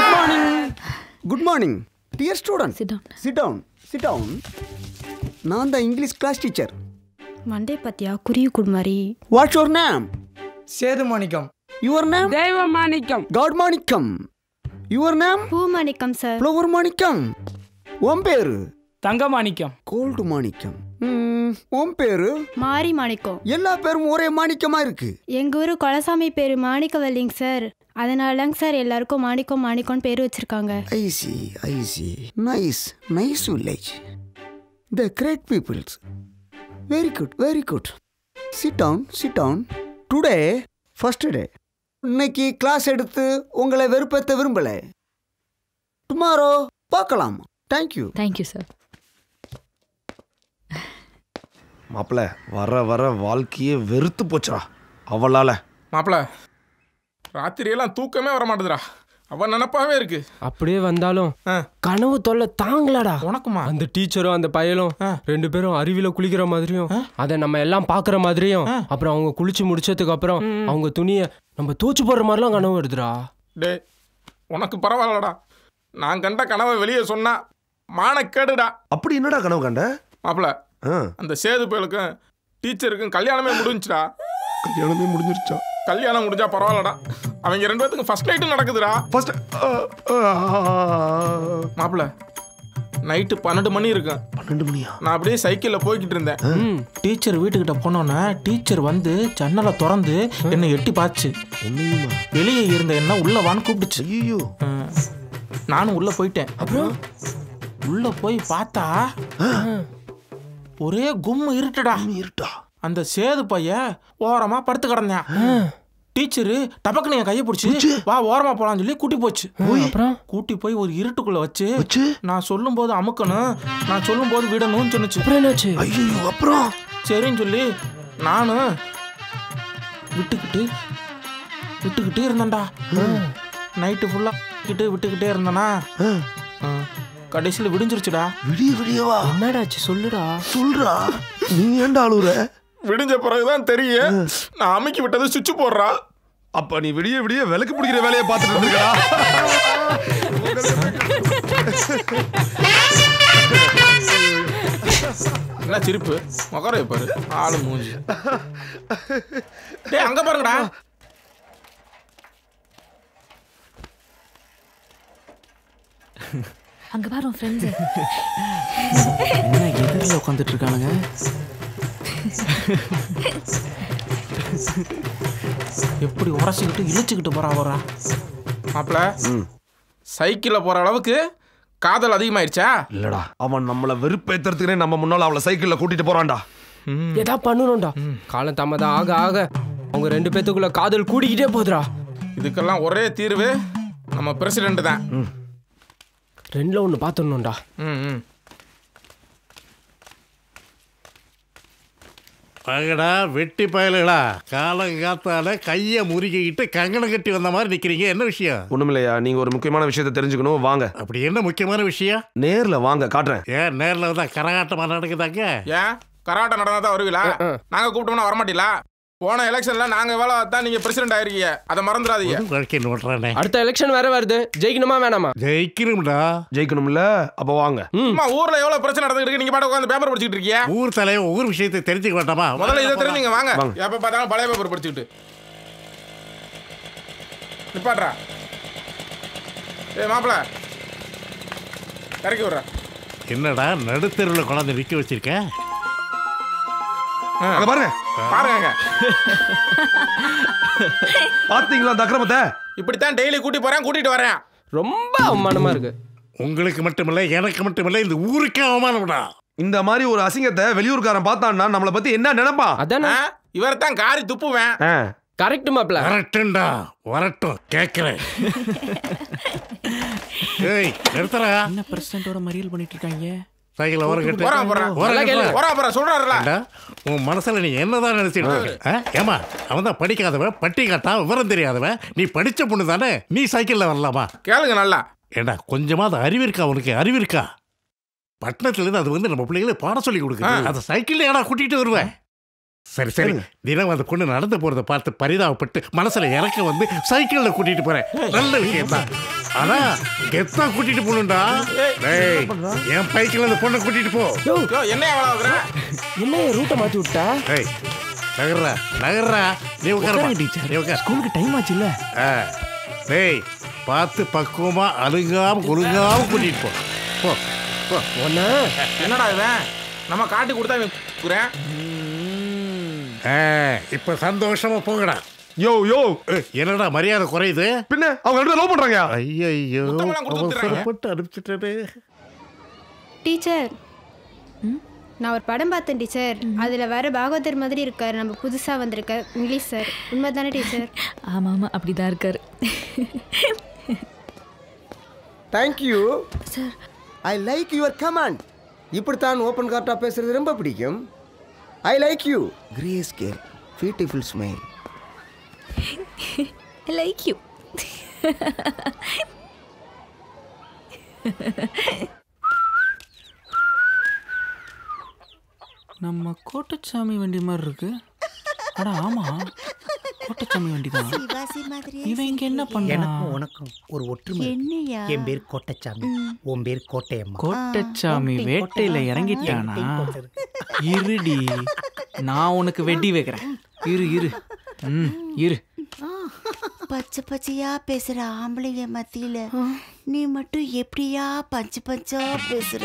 Good morning dear student Sit down. Sit down sit down நான் தான் English class teacher Monday பாத்தியா குருவி கூடு மாதிரி what's your name Sethu Manickam your name Deiva Manickam god Manickam your name Poo Manickam sir flower மாணிக்கம் உன் பேரு தங்க மாணிக்கம் கோல்டு மாணிக்கம் ம், உன் பேரு மாரி மாணிக்கம் எல்லா பேரும் ஒரே மாணிக்கமா இருக்கு எங்க ஊரு கொலசாமி பேரு மாணிக்கவல்லிங்க சார் அதனாலங்க சார் எல்லாருக்கும் மாணிக்கம் மாணிக்கம்னு பேர் வச்சிருக்காங்க I see I see nice nice village the great peoples very good very good sit down sit down today first day இன்னைக்கு கிளாஸ் எடுத்து உங்களை வெறுப்பேற்ற விரும்பலை டுமாரோ பார்க்கலாம் தேங்க்யூ தேங்க்யூ சார் மாப்பிள வர வர வாழ்க்கையே வெறுத்து போச்சுடா அவளால மாப்பிள ராத்திரியெல்லாம் தூக்கமே வர மாட்டேதுடா அவன் நினப்பாவே இருக்கு அப்படியே வந்தாலும் ஆ. கனவு தொல்லை தாங்கலடா உனக்குமா அந்த டீச்சரும் அந்த பையலும் ஆ. ரெண்டு பேரும் அருவியில குளிக்கிற மாதிரியும் அதை நம்ம எல்லாம் பாக்குற மாதிரியும் அப்புறம் அவங்க குளிச்சு முடிச்சதுக்கு அப்புறம் அவங்க துணியை நம்ம தூச்சு போடுற மாதிரிலாம் கனவு வருதுடா டேய் உனக்கு பரவாயில்லடா நான் கண்ட கனவை வெளியே சொன்னா மானக்கேடுடா அப்படி என்னடா கனவு கண்ட மாப்பிள ஆ, அந்த சேது பயலுக்கும் டீச்சருக்கும் கல்யாணமே முடிஞ்சுடா கல்யாணமே முடிஞ்சிருச்சா கல்யாணம் முடிஞ்சா பரவாயில்லடா அவங்க ரெண்டு பேத்துக்கும் ஃபர்ஸ்ட் நைட்டும் நடக்குதுடா ஃபர்ஸ்ட் மாப்பிள நைட்டு பன்னெண்டு மணி இருக்கும் பன்னெண்டு மணியா நான் அப்படியே சைக்கிளில் போய்கிட்டு இருந்தேன் டீச்சர் வீட்டுக்கிட்ட போனோன்னே டீச்சர் வந்து ஜன்னலை திறந்து என்னை எட்டி பார்த்துச்சு உண்மையுமா வெளியே இருந்த என்ன உள்ள வான்னு கூப்பிடுச்சு ஐயோ அஹ், நானும் உள்ள போயிட்டேன் அப்புறம் உள்ள போய் பார்த்தா ஒரே கும்மு இருட்டுடா இருட்டா அந்த சேது பையன் ஓரமா படுத்து கிடந்தேன் டீச்சரு டபக்குன்னு என் கையை பிடிச்சி வா ஓரமா போலாம்னு சொல்லி கூட்டி போச்சு அப்புறம் கூட்டி போய் ஒரு இருட்டுக்குள்ள வச்சு வச்சு நான் சொல்லும் போது அமுக்கணும் நான் சொல்லும் போது விடணும்னு சொன்னுச்சு அப்புறம் என்னாச்சு ஐயோ அப்புறம் சரின்னு சொல்லி நானும் விட்டுக்கிட்டு விட்டுக்கிட்டே இருந்தேன்டா நைட்டு ஃபுல்லா விட்டு விட்டுக்கிட்டே இருந்தேனா கடைசியில் விடிஞ்சிருச்சுடா விடிய விடியவா என்னடாச்சு சொல்லுடா சொல்றா நீ ஏன்டா அழுகுற விடிஞ்ச பிறகுதான் தெரியும் நான் அமுக்கி விட்டது சுவிட்ச் போடுறா அப்ப நீ விடிய விடிய விளக்கு பிடிக்கிற வேலையை பார்த்துட்டு இருந்திருக்கா என்ன சிரிப்பு மொகரைய பாரு ஆளு மூஞ்சி டேய் அங்க பாருங்கடா அங்க பாரு உன் ஃப்ரெண்ட்ஸ் என்ன எதிரில் உட்காந்துட்டு இருக்கானுங்க எப்படி உரசிக்கிட்டு இழுச்சுக்கிட்டு போறா போறா மாப்பிள சைக்கிளில் போற அளவுக்கு காதல் அதிகமாயிருச்சா இல்லடா அவன் நம்மள வெறுப்பேத்துறதுக்குனே நம்ம முன்னால அவளை சைக்கிள்ல கூட்டிட்டு போறான்டா ஏதா பண்ணணும்டா காலம் தாமதம் ஆக ஆக அவங்க ரெண்டு பேத்துக்குள்ள காதல் கூடிக்கிட்டே போகுதுடா இதுக்கெல்லாம் ஒரே தீர்வு நம்ம பிரசிடென்ட் தான் ரெண்டுல ஒன்று பார்த்துடணும்டா ம் ம் வாங்கடா வெட்டி பயலுகளா காலங்காத்தால கையை முறுக்கிக்கிட்டு கங்கணம் கட்டி வந்த மாதிரி நிக்கிறீங்க என்ன விஷயம் ஒண்ணுமில்லையா நீங்க ஒரு முக்கியமான விஷயத்தை தெரிஞ்சுக்கணும் வாங்க அப்படி என்ன முக்கியமான விஷயம் நேர்ல வாங்க காட்டுறேன் ஏன் நேரில் வந்தா கரகாட்டமா நடக்குதாங்க ஏன் கராட்டை நடந்தா தான் வருவீங்களா நாங்க கூப்பிட்டோம்னா வரமாட்டீங்களா போன எலெக்ஷன்ல நாங்க வேலை தான் நீங்க பிரசிடென்ட் ஆயிருக்கீங்க அதை மறந்துடாதீங்க ஒரு வாழ்க்கை நோட்டுறானே அடுத்த எலெக்ஷன் வேற வருது ஜெயிக்கணுமா வேணாமா ஜெயிக்கணும்டா ஜெயிக்கணும்ல அப்ப வாங்க அம்மா ஊர்ல எவ்வளவு பிரச்சனை நடந்துட்டு இருக்கு நீங்க பாட்டு உட்காந்து பேப்பர் படிச்சுட்டு இருக்கீங்க ஊர் தலைவன் ஒவ்வொரு விஷயத்தை தெரிஞ்சுக்க வேண்டாமா முதல்ல இதை தெரிஞ்சுங்க வாங்க வாங்க. எப்ப பார்த்தாலும் பழைய பேப்பர் படிச்சுக்கிட்டு நிப்பாட்றா ஏய் மாப்பிள இறக்கி விட்றா என்னடா நடுத்தெருவில் கொண்டாந்து நிக்க வச்சிருக்க அங்க பாருங்க பாருங்க பாத்தீங்களா அந்த அக்கிரமத்தை இப்படித்தான் டெய்லி கூட்டி போறேன் கூட்டிட்டு வரேன் ரொம்ப அவமானமா இருக்கு உங்களுக்கு மட்டுமில்ல எனக்கு மட்டுமில்ல இந்த ஊருக்கே அவமானம்டா இந்த மாதிரி ஒரு அசிங்கத்தை வெளியூர்காரன் பார்த்தான்னா நம்மளை பத்தி என்ன நினைப்பான் அதானே இவர் தான் காரி துப்புவேன் ஆ, கரெக்ட் மாப்ள வரட்டும்டா வரட்டும் கேட்கிறேன் ஏய் நிறுத்தறா என்ன பிரசிடென்ட்டோட மறியல் பண்ணிட்டு இருக்காங்க சைக்கிள் ஓரம் கட்டு போறான் போறான் ஓரம் நல்லா கேளு. கட்டுடா. போறா போறா சொல்றாருல ஏண்டா, உன் மனசுல நீ என்னதான் நினைச்சிட்டு இருக்க? ஆ? ஏம்மா அவன் தான் படிக்காதவன் பட்டி காட்டான் விவரம் தெரியாதவன் நீ படிச்ச பொண்ணு தானே நீ சைக்கிள்ல வரலாமா கேளுங்க நல்லா ஏண்டா கொஞ்சமாவது அறிவு இருக்கா உனக்கு அறிவு இருக்கா பட்டணத்துல இருந்து அது வந்து நம்ம பிள்ளைகளை பாடம் சொல்லி கொடுக்குது அதை சைக்கிள்ல ஏடா கூட்டிட்டு வருவேன் சரி சரி தினம் அந்த பொண்ணு நடந்து போறத பார்த்து பரிதாபப்பட்டு மனசுல இறக்க வந்து சைக்கிள்ல கூட்டிட்டு போறேன் நல்ல விஷயம் தான் ஆனா கெத்தா கூட்டிட்டு போகணும்டா டேய் என் பைக்கில் அந்த பொண்ணை கூட்டிட்டு போ யோ என்ன எவ்வளோ என்ன ரூட்டை மாத்தி விட்டா டேய் நகர்றா நகர்றா நீ உட்கார நீ உட்கார் ஸ்கூலுக்கு டைம் ஆச்சு இல்ல ஆ. டேய் பார்த்து பக்குவமா அழுங்காம குலுங்காம கூட்டிட்டு போ போ போ ஒன்னு என்னடா இவன் நம்ம காட்டி கொடுத்தா இவன் குறேன் ஆ, இப்ப சந்தோஷமா போங்கடா யோ யோ ஏய், என்னடா மரியாதை குறையுது பின்ன அவங்க ரெண்டு லவ் பண்றாங்க ஐயோ முத்தமெல்லாம் கொடுத்து விட்டுறாங்க. அவசரப்பட்டு அனுப்பிச்சிட்டே டீச்சர் நான் ஒரு படம் பார்த்தேன் டீச்சர் அதில் வர பாகவதர் மாதிரி இருக்கார் நம்ம புதுசாக வந்திருக்க இங்கிலீஷ் சார் உண்மை தானே டீச்சர் ஆமாம் ஆமாம் அப்படி தான் இருக்காரு thank you I like your command இப்படித்தான் ஓப்பன் கார்ட்டாக பேசுறது ரொம்ப பிடிக்கும் I like you grey scale beautiful smile like you நம்ம கோட்டச்சாமி வண்டி மாதிரி இருக்கு அட ஆமா கோட்டச்சாமி வண்டி தான் இவன் இங்க என்ன பண்றான் எனக்கும் உனக்கும் ஒரு ஒற்றுமை இருக்கு. என் பேர் கோட்டச்சாமி உன் பேர் கோட்டையம்மா கோட்டச்சாமி கோட்டை, வேட்டையில கோட்டை. இறங்கிட்டானா என்கிட்டயும் கோட்டை இருக்கு. இருடி நான் உனக்கு வெட்டி வைக்கிறேன் இரு இரு ம் இரு பச்சை பச்சையா பேசுற ஆம்பளைங்க மத்தியில நீ மட்டும் எப்படியா பஞ்சு பஞ்சா பேசுற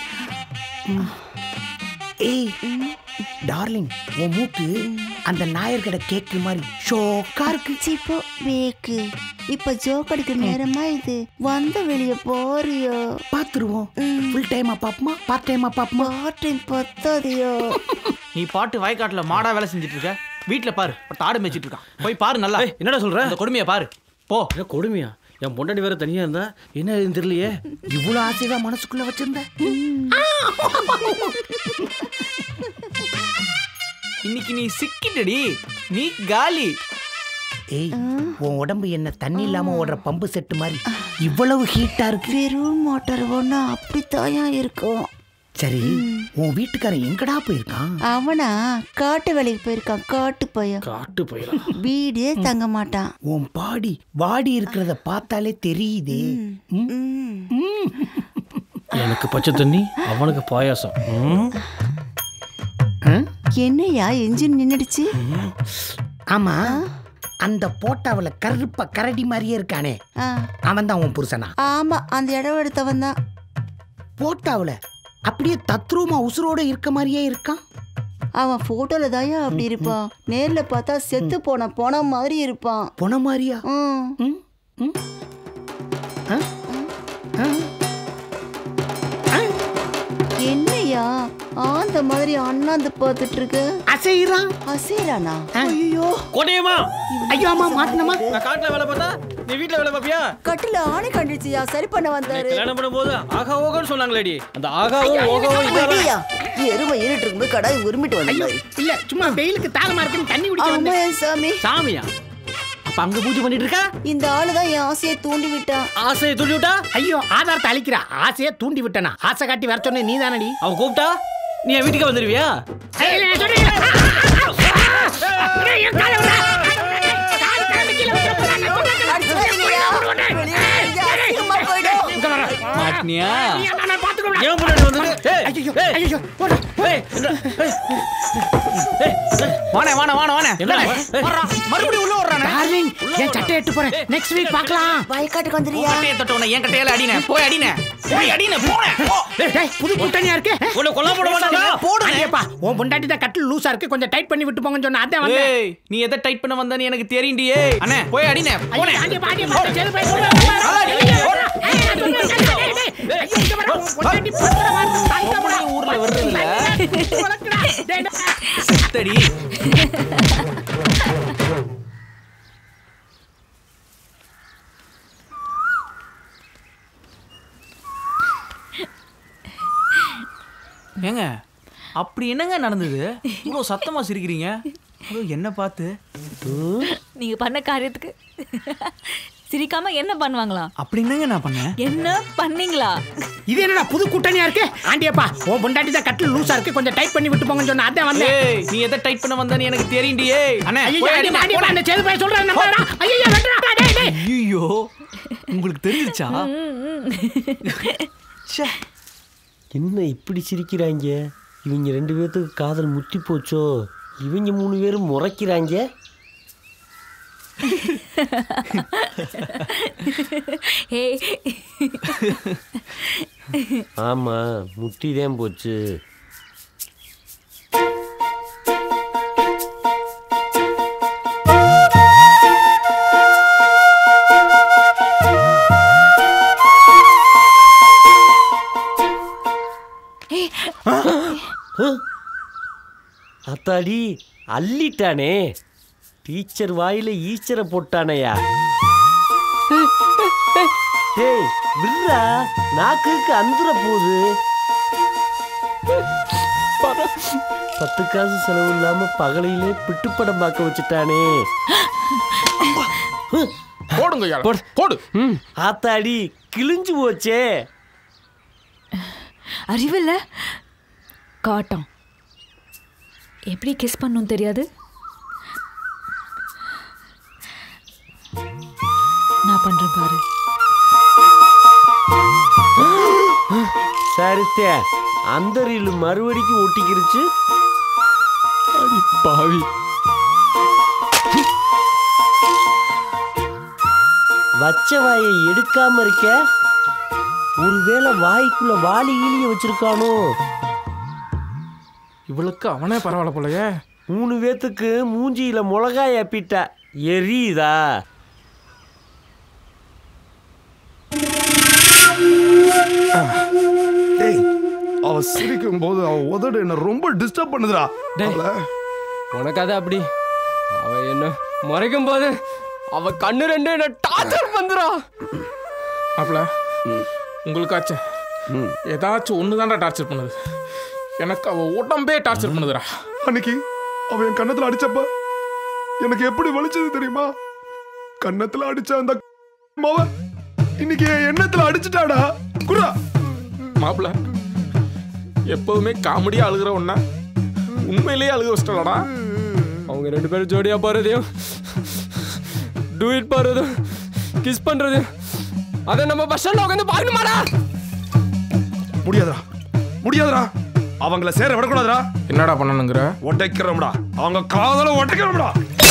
ஏய் டார்லிங் உன் மூக்கு அந்த நாயர்கடை கேக்கு மாதிரி ஷோக்கா இருக்கு சிப்போ பேக்கு இப்ப ஜோக் அடிக்கிற நேரமா இது வந்த வெளிய போறியோ பாத்துருவோம் ஃபுல் டைமா பாப்போமா பார்ட் டைமா பாப்போமா பார்ட் டைம் பத்தாதையோ நீ பாட்டு வயக்காட்டுல மாடா வேலை செஞ்சுட்டு இருக்க வீட்ல பாரு பட்டு ஆடு மேய்ச்சிட்டு இருக்கான் போய் பாரு நல்லா என்னடா சொல்ற அந்த கொடுமையை பாரு போ கொடுமையா என் பொண்டாட்டி வேற தனியா இருந்தா என்ன ஏதுன்னு தெரியலையே இவ்வளவு ஆசைதான் மனசுக்குள்ள வச்சிருந்த இன்னைக்கு நீ சிக்கிட்டடி நீ காலி ஏய் உன் உடம்பு என்ன தண்ணி இல்லாம ஓடுற பம்பு செட்டு மாதிரி இவ்வளவு ஹீட்டா இருக்கு வெறும் மோட்டார் ஒண்ணு அப்படித்தாயா இருக்கும் சரி உன் வீட்டுக்காரன் எங்கடா போயிருக்கான் அவனா காட்டு வேலைக்கு போயிருக்கான் காட்டு பையன் காட்டு போயிடலாம் வீடே தங்க மாட்டான் உன் பாடி வாடி இருக்கிறத பார்த்தாலே தெரியுதே ம்? ம். எனக்கு பச்சை தண்ணி அவனுக்கு பாயாசம் ம். என்னையா என்ஜின் நின்னுடுச்சு ஆமா அந்த போட்டாவுல கருப்ப கரடி மாதிரியே இருக்கானே ஆ, அவன் தான் உன் புருஷனா ஆமா அந்த இடம் எடுத்தவன் தான் போட்டாவுல அப்படியே தத்ரூமா உசுரோட இருக்க மாதிரியே இருக்கான் அவன் போட்டோல தாயா அப்படி இருப்பான் நேர்ல பார்த்தா செத்து போன போன மாதிரி இருப்பான் பொன மாதிரியா ம். ம்? ம்? ஆ? ஆ? என்னையா ஆந்த மாதிரி அண்ணாந்து பார்த்துட்டு இருக்க அசைறான் அசைறானா ஐயோ கோட்டையம்மா ஐயோ அம்மா மாட்டினமா நான் காட்டுல வேலை பார்த்தா நீ வீட்டுல வேலை பார்ப்பியா கட்டில ஆணை கண்டுச்சியா சரி பண்ண வந்தாரு கல்யாணம் பண்ணும்போது ஆகா ஓகோன்னு சொன்னாங்களேடி அந்த ஆகாவும் ஓகாவும் இதான் ஐயா, எருமை ஏறிட்டு இருக்கும்போது கடாய் உரிமிட்டு வந்த மாதிரி இல்ல சும்மா வெயிலுக்கு தாகமா இருக்குன்னு தண்ணி குடிக்க ஆமா வந்தேன் என் சாமி சாமியா அப்ப அங்க பூஜை பண்ணிட்டு இருக்கா இந்த ஆளுதான் என் ஆசையை தூண்டி விட்டான் ஆசையை துள்ளி விட்டா ஐயோ ஆதாரத்தை அழிக்கிறா ஆசையை தூண்டி விட்டனா ஆசை காட்டி வர சொன்ன நீ தானடி அவ கூப்பிட்டா நீ என் வீட்டுக்கு வந்துருவியா வெளியே இங்க அசிங்கமா போயிடும் மாட்டினியா ஏன் முன்னாடி வந்துட்டு ஏய், ஏய், ஏய், என்ன- ஏய், ஏய், ஏய், வாணே வாணே வாணே வாணே என்ன? மறுபடியும் உள்ள வர்றானே டார்லிங் என் சட்டை எட்டு போறேன் நெக்ஸ்ட் வீக் பார்க்கலாம் வயக்காட்டுக்கு வந்துறியா கட்டையை தொட்டவன என் கட்டையில அடினே போய் அடினே போய் அடினே போனே டேய், புது கூட்டணியா இருக்கு உன்னை கொல்ல போட மாட்டாங்க போடுனே அடேப்பா உன் பொண்டாட்டி தான் கட்டில் லூசா இருக்கு கொஞ்சம் டைட் பண்ணி விட்டு போங்கன்னு சொன்ன அதான் வந்தேன் ஏய் நீ எதை டைட் பண்ண வந்தன்னு எனக்கு தெரியும்டி ஏய் அண்ணே போய் அடினே போனே ஐயோ, ஆண்டியப்பா, ஆண்டியப்பா, சரி, போய், போய், போய், போய், நல்லா அடி, போய், போய். போய், ஏய், அது ஒண்ணும் இல்ல, டேய், டேய், டேய். ஐயோ, இங்க வாடா, உன் பொண்டாட்டி படுத்துற மாதிரி தங்கமா. ஊர்ல வருது இல்ல உனக்குடா. டேய், டேய். செத்தடி ஏங்க அப்படி என்னங்க நடந்தது இவ்வளோ சத்தமா சிரிக்கிறீங்க ஐயோ, என்ன பார்த்து நீங்க பண்ண காரியத்துக்கு சிரிக்காம என்ன பண்ணுவாங்களாம் அப்படின்னாங்க நான் பண்ணேன் என்ன பண்ணீங்களா இது என்னடா புது கூட்டணியா இருக்கு ஆண்டியப்பா உன் பொண்டாட்டி தான் கட்டில் லூசா இருக்கு கொஞ்சம் டைட் பண்ணி விட்டு போங்கன்னு சொன்ன அதான் வந்தேன் ஏய் நீ எதை டைட் பண்ண வந்தேன்னு எனக்கு தெரியுண்டியே அண்ணே ஐயோ, போய் ஆண்டியப்பா, அடிங்க, ஆண்டியப்பா, அந்த சேது பையன் சொல்றான் நம்பாதடா. ஐயோ, வெட்டுடா, டேய், டேய். ஐயோ உங்களுக்கு தெரிஞ்சிருச்சா என்ன இப்படி சிரிக்கிறாங்க இவங்க ரெண்டு பேர்த்துக்கு காதல் முத்தி போச்சோ இவங்க மூணு பேரும் முறைக்கிறாங்க ஏய் ஆமா முட்டி தான் போச்சு ஏய் அத்தாடி அள்ளிட்டானே டீச்சர் வாயில ஈச்சரை போட்டானையா டேய் விட்றா நாக்குக்கு அந்துர போகுது பத்து காசு செலவு இல்லாம பகலையிலே பிட்டு படம் பார்க்க வச்சுட்டானே போடுங்க ஐயா, போடு ஆத்தாடி கிழிஞ்சு போச்சே அறிவில்ல காட்டம் எப்படி கிஸ் பண்ணும் தெரியாது நான் பண்றேன் பாரு சரித்தே அந்த ரீல் மறுபடிக்கு ஒட்டிக்கிருச்சு அடி பாவி வச்ச வாயை எடுக்காம இருக்க ஒருவேளை வாய்க்குள்ள வாளி ஈலிய வச்சிருக்கானோ இவளுக்கு அவனே பரவாயில்ல போலயே மூணு பேத்துக்கு மூஞ்சியில மிளகாய் அப்பிட்டா எரியுதா டேய் அவ சிரிக்கும் போது அவ உதடு என்ன ரொம்ப டிஸ்டர்ப் பண்ணுதுடா அவள உனக்கு அது அப்படி அவ என்ன மறைக்கும் போது அவ கண்ணு ரெண்டு என்ன டார்ச்சர் பண்றா அப்பல உங்களுக்காச்சும் ஏதாச்சும் ஒன்று தான்டா டார்ச்சர் பண்ணுது எனக்கு அவ உடம்பே டார்ச்சர் பண்ணுதுடா அன்னைக்கு அவ என் கன்னத்துல அடிச்சப்ப எனக்கு எப்படி வலிச்சது தெரியுமா கன்னத்துல அடிச்ச அந்த மாவ இன்னைக்கு என் எண்ணத்துல அடிச்சிட்டாடா குரா மாப்பிள எப்போதுமே காமெடியா அழுகிற ஒன்னா உண்மையிலேயே அழுக வச்சிட்டலடா அவங்க ரெண்டு பேரும் ஜோடியா போறதையும் டூ இட் போறதும் கிஸ் பண்றதையும் அதை நம்ம பஸ் ஸ்டாண்ட்ல உட்காந்து பார்க்கணுமாடா முடியாதுடா முடியாதுடா அவங்கள சேர விடக்கூடாதுடா என்னடா பண்ணணுங்கிற உடைக்கிறோம்டா அவங்க காதல உடைக்கிறோம்டா